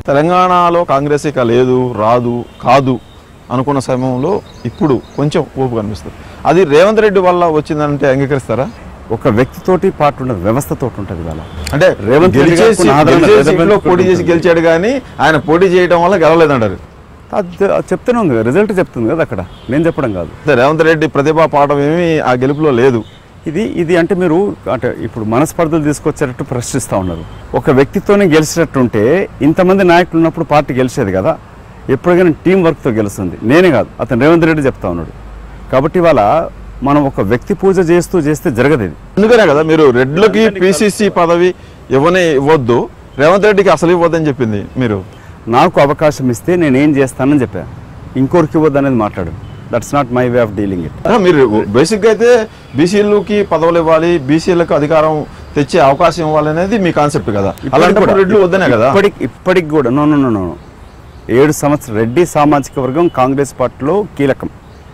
తెలంగాణలో కాంగ్రెస్ ఇక లేదు రాదు కాదు అనుకున్న సమయంలో ఇప్పుడు కొంచెం ఊపు కనిపిస్తుంది అది రేవంత్ రెడ్డి వల్ల వచ్చిందంటే అంగీకరిస్తారా ఒక వ్యక్తితోటి పాటు ఉండదు వ్యవస్థతోటి ఉంటుంది ఇవాళ అంటే రేవంత్ రెడ్డి గెలిచే గారికి సీట్- ఆదరణ గెలిచే పేద సీట్లో ప్రజలకు పోటీ చేసి ఉంటుంది. గెలిచాడు కానీ ఆయన పోటీ చేయడం వల్ల గెలవలేదంటారు అది అది చెప్తూనే ఉంది కదా, రిజల్ట్ చెప్తుంది కదా అక్కడ నేను చెప్పడం కాదు అంటే రేవంత్ రెడ్డి ప్రతిభా పాఠం ఏమీ ఆ గెలుపులో లేదు ఇది ఇది అంటే మీరు అంటే ఇప్పుడు మనస్పర్ధలు తీసుకొచ్చేటట్టు ప్రశ్నిస్తూ ఉన్నారు ఒక వ్యక్తితోనే గెలిచినట్టుంటే ఇంతమంది నాయకులు ఉన్నప్పుడు పార్టీ గెలిచేది కదా ఎప్పుడైనా టీం వర్క్తో గెలుస్తుంది నేనే కాదు అతను రేవంత్ రెడ్డి చెప్తా ఉన్నాడు కాబట్టి ఇవాళ మనం ఒక వ్యక్తి పూజ చేస్తూ చేస్తే జరగదు ఇది అందుకనే కదా మీరు రెడ్లకి పిసిసి పదవి ఇవ్వనే ఇవ్వద్దు రేవంత్ రెడ్డికి అసలు ఇవ్వద్దని చెప్పింది మీరు నాకు అవకాశం ఇస్తే నేను ఏం చేస్తానని చెప్పా ఇంకోరికి ఇవ్వద్దు అనేది మాట్లాడు that's not my way of dealing it ఆ, మీరు బేసిక్గా అయితే బీసీలకి పదవులు ఇవ్వాలి బీసీలకు అధికారం తెచ్చే అవకాశం ఇవ్వాలి అనేది మీ కాన్సెప్ట్ కదా అలాంటప్పుడు రెడ్లు వద్దనే కదా ఇప్పటికి ఇప్పటికి కూడా నో నో నో నో ఏడు సంవత్సరం రెడ్డి సామాజిక వర్గం కాంగ్రెస్ పార్టీలో కీలకం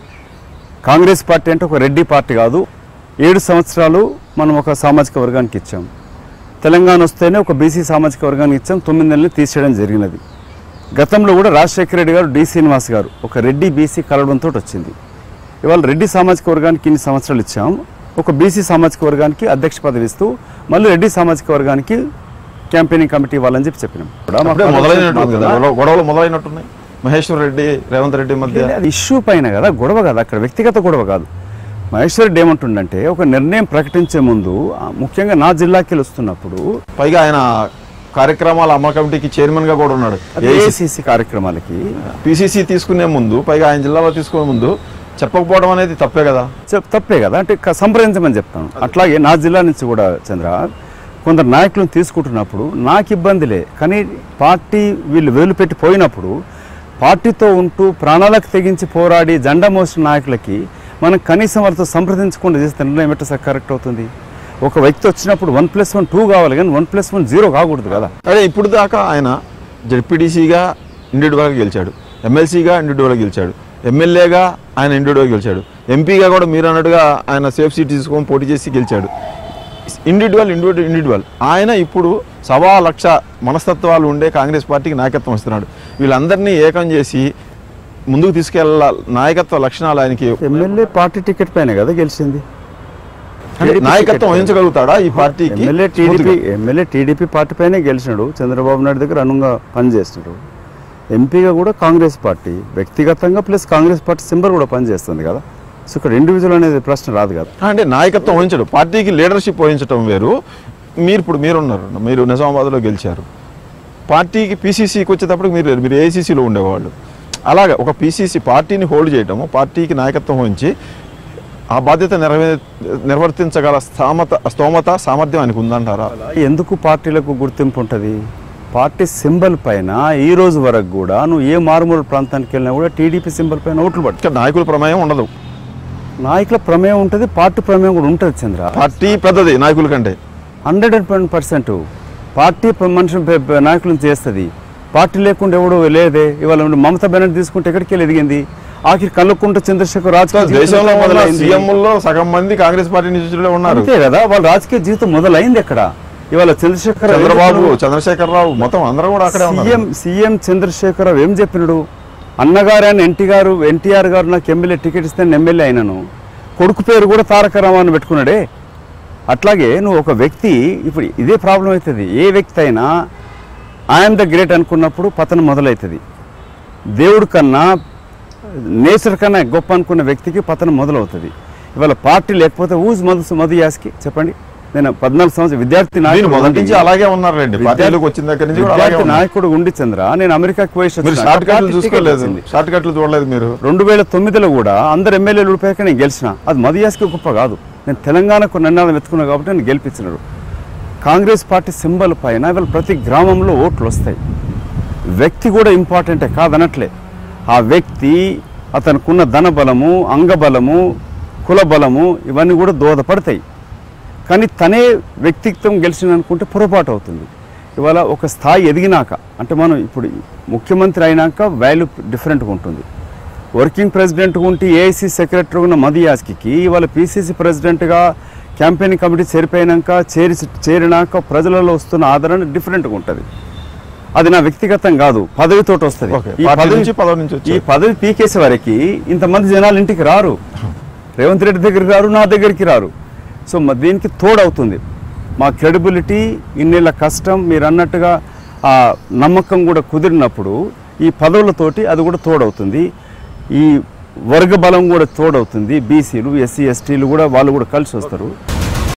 కాంగ్రెస్ పార్టీ అంటే ఒక రెడ్డి పార్టీ కాదు ఏడు సంవత్సరాలు మనం ఒక సామాజిక వర్గానికి ఇచ్చాం తెలంగాణ వస్తేనే ఒక బీసీ సామాజిక వర్గానికి ఇచ్చాం తొమ్మిది నెలలు తీసేయడం జరిగినది గతంలో కూడా రాజశేఖర రెడ్డి గారు డి శ్రీనివాస్ గారు ఒక రెడ్డి బీసీ కలవడంతో వచ్చింది ఇవాళ రెడ్డి సామాజిక వర్గానికి ఇన్ని సంవత్సరాలు ఇచ్చాం ఒక బీసీ సామాజిక వర్గానికి అధ్యక్ష పదవి ఇస్తూ మళ్ళీ రెడ్డి సామాజిక వర్గానికి క్యాంపెయినింగ్ కమిటీ ఇవ్వాలని చెప్పి చెప్పినాం కూడా మా అప్పుడే మొదలైనట్టు కదా మా- గొడవ- గొడవలు మొదలైనట్టున్నాయి మహేశ్వర్ రెడ్డి రేవంత్ రెడ్డి మధ్య అది ఇష్యూ పైన కదా గొడవ కదా అక్కడ వ్యక్తిగత గొడవ కాదు మహేశ్వర్ రెడ్డి ఏమంటుండంటే ఒక నిర్ణయం ప్రకటించే ముందు ఆ, ముఖ్యంగా నా జిల్లాకి వస్తున్నప్పుడు పైగా ఆయన కార్యక్రమాల అమలు కమిటీకి చైర్మన్ గా కూడా ఉన్నాడు ఏఐసిసి కార్యక్రమాలకి పిసిసి తీసుకునే ముందు పైగా ఆయన జిల్లాలో తీసుకునే ముందు చెప్పకపోవడం అనేది తప్పే కదా చెప్- తప్పే కదా అంటే క- సంప్రదించమని చెప్తాను అట్లాగే నా జిల్లా నుంచి కూడా చంద్ర కొందరు నాయకులను తీసుకుంటున్నప్పుడు నాకు ఇబ్బందిలే కానీ పార్టీ వీళ్ళు వేలు పెట్టి పోయినప్పుడు పార్టీతో ఉంటూ ప్రాణాలకు తెగించి పోరాడి జెండా మోసిన నాయకులకి మనం కనీసం వారితో సంప్రదించకుండా చేస్తే నిర్ణయం ఎట్లా సార్ కరెక్ట్ అవుతుంది ఒక వ్యక్తి వచ్చినప్పుడు వన్ ప్లస్ వన్ టూ కావాలి కానీ వన్ ప్లస్ వన్ జీరో కాకూడదు కదా అదే ఇప్పుడు దాకా ఆయన జడ్పీటీసీగా ఇండివిజువల్గా గెలిచాడు ఎమ్మెల్సీగా ఇండివిజువల్గా గెలిచాడు ఎమ్మెల్యేగా ఆయన ఇండివిజువల్గా గెలిచాడు ఎంపీగా కూడా మీరు అన్నట్టుగా ఆయన సేఫ్ సీట్ తీసుకొని పోటీ చేసి గెలిచాడు ఇండివిజువల్ ఇండివిజువల్ ఇండివిజువల్ ఆయన ఇప్పుడు సవా లక్ష మనస్తత్వాలు ఉండే కాంగ్రెస్ పార్టీకి నాయకత్వం ఇస్తున్నాడు వీళ్ళందరినీ ఏకం చేసి ముందుకు తీసుకెళ్ళ నాయకత్వ లక్షణాలు ఆయనకి ఎమ్మెల్యే పార్టీ టికెట్ పైన కదా గెలిచింది అంటే నాయకత్వం వహించగలుగుతాడా ఈ పార్టీకి MLA TDP MLA TDP party పైనే గెలిచినాడు చంద్రబాబు నాయుడు దగ్గర అనుగా పనిచేస్తున్నాడు ఎంపీగా కూడా కాంగ్రెస్ పార్టీ వ్యక్తిగతంగా ప్లస్ కాంగ్రెస్ పార్టీ సింబల్ కూడా పనిచేస్తుంది కదా సో ఇక్కడ ఇండివిజువల్ అనేది ప్రశ్న రాదు కదా అంటే నాయకత్వం వహించడు పార్టీకి లీడర్షిప్ వహించడం వేరు మీరు ఇప్పుడు మీరున్నారు మీరు నిజామాబాద్లో గెలిచారు పార్టీకి పీసీసీకి వచ్చేటప్పుడు మీరు మీరు ఏఐసీసీలో ఉండేవాళ్ళు అలాగే ఒక పీసీసీ పార్టీని హోల్డ్ చేయటము పార్టీకి నాయకత్వం వహించి ఆ బాధ్యత నెరవే నిర్వర్తించగల స్థామత స్తోమత సామర్థ్యం ఆయనకు ఉందంటారా ఎందుకు పార్టీలకు గుర్తింపు ఉంటుంది పార్టీ సింబల్ పైన ఈ రోజు వరకు కూడా నువ్వు ఏ మారుమూల ప్రాంతానికి వెళ్ళినా కూడా టీడీపీ సింబల్ పైన ఓట్లు పడతాయి ఇక్కడ నాయకుల ప్రమేయం ఉండదు నాయకుల ప్రమేయం ఉంటుంది పార్టీ ప్రమేయం కూడా ఉంటుంది చంద్ర పార్టీ పెద్దది నాయకుల కంటే hundred and ten percent party ప- మనుషులు పె- పె- నాయకులను చేస్తుంది పార్టీ లేకుండా ఎవడు లేదే ఇవాళ మమతా బెనర్జీ తీసుకుంటే ఎక్కడికి వెళ్ళి ఎదిగింది ఆఖరి కల్లుకుంట చంద్రశేఖర్ రాజకీయ జీవితం దేశంలో మొదలైంది మొదలైంది. సీఎంల్లో సగం మంది కాంగ్రెస్ పార్టీ నుంచి ఉన్నారు అంతే కదా వాళ్ళ రాజకీయ జీవితం మొదలైంది ఎక్కడ ఇవాళ చంద్రశేఖర్ చంద్రబాబు చంద్రశేఖరరావు మొత్తం అందరూ కూడా అక్కడే ఉన్నారు సీఎం సీఎం చంద్రశేఖరరావు ఏం చెప్పినాడు అన్నగారు అని ఎన్టీ గారు ఎన్టీఆర్ గారు నాకు ఎమ్మెల్యే టికెట్ ఇస్తే నేను ఎమ్మెల్యే అయినాను కొడుకు పేరు కూడా తారక రామారావు పెట్టుకున్నాడే అట్లాగే నువ్వు ఒక వ్యక్తి ఇప్పుడు ఇదే ప్రాబ్లం అవుతుంది ఏ వ్యక్తి అయినా ఐఎమ్ ద గ్రేట్ అనుకున్నప్పుడు పతనం మొదలవుతుంది దేవుడి కన్నా నేచర్ కన్నా గొప్ప అనుకున్న వ్యక్తికి పతనం మొదలవుతుంది ఇవాళ పార్టీ లేకపోతే ఊజ్ మధు మధు యాస్కి చెప్పండి నేను పద్నాలుగు సంవత్సరం విద్యార్థి నేను నాయకుడు మొదటి ఉండి- నుంచి అలాగే ఉన్నారులేండి పార్టీలోకి వచ్చిన దగ్గర నుంచి కూడా అలాగే విద్యార్థి ఉన్నారు. నాయకుడు ఉండి చంద్ర నేను అమెరికాకి పోయి మీరు వచ్చిన. షార్ట్ కట్లు పార్టీ టికెట్ చూసుకోలేదు వచ్చింది. షార్ట్ కట్లు చూడలేదు మీరు రెండు వేల తొమ్మిదిలో కూడా అందరు ఎమ్మెల్యేలు ఊడిపోయాక నేను గెలిచిన అది మదియాస్కి గొప్ప కాదు నేను తెలంగాణకు నిన్నాదం వెతుకున్నా కాబట్టి నేను గెలిపించినాడు కాంగ్రెస్ పార్టీ సింబల్ పైన ఇవాళ ప్రతి గ్రామంలో ఓట్లు వస్తాయి వ్యక్తి కూడా ఇంపార్టెంటే కాదనట్లే ఆ వ్యక్తి అతనుకున్న ధన బలము అంగబలము కుల బలము ఇవన్నీ కూడా దోహదపడతాయి కానీ తనే వ్యక్తిత్వం గెలిచిన అనుకుంటే పొరపాటు అవుతుంది ఇవాళ ఒక స్థాయి ఎదిగినాక అంటే మనం ఇప్పుడు ముఖ్యమంత్రి అయినాక వాల్యూ డిఫరెంట్గా ఉంటుంది వర్కింగ్ ప్రెసిడెంట్ ఉంటే ఏఐసి సెక్రటరీ ఉన్న మది యాస్కి ఇవాళ పిసిసి ప్రెసిడెంట్గా క్యాంపెయినింగ్ కమిటీ చేరిపోయినాక చేరి చేరినాక ప్రజలలో వస్తున్న ఆదరణ డిఫరెంట్గా ఉంటుంది అది నా వ్యక్తిగతం కాదు పదవితోటి వస్తుంది ఓకే. పార్టీ నుంచి పదవి నుంచి వచ్చారు. ఈ పదవి పీకేసే వారికి ఇంతమంది జనాలు ఇంటికి రారు రేవంత్ రెడ్డి దగ్గరికి రారు నా దగ్గరికి రారు సో మ- దీనికి తోడవుతుంది మా క్రెడిబిలిటీ ఇన్నేళ్ళ కష్టం మీరు అన్నట్టుగా ఆ నమ్మకం కూడా కుదిరినప్పుడు ఈ పదవులతోటి అది కూడా తోడవుతుంది ఈ వర్గ బలం కూడా తోడవుతుంది బీసీలు ఎస్సీ ఎస్టీలు కూడా వాళ్ళు కూడా కలిసి వస్తారు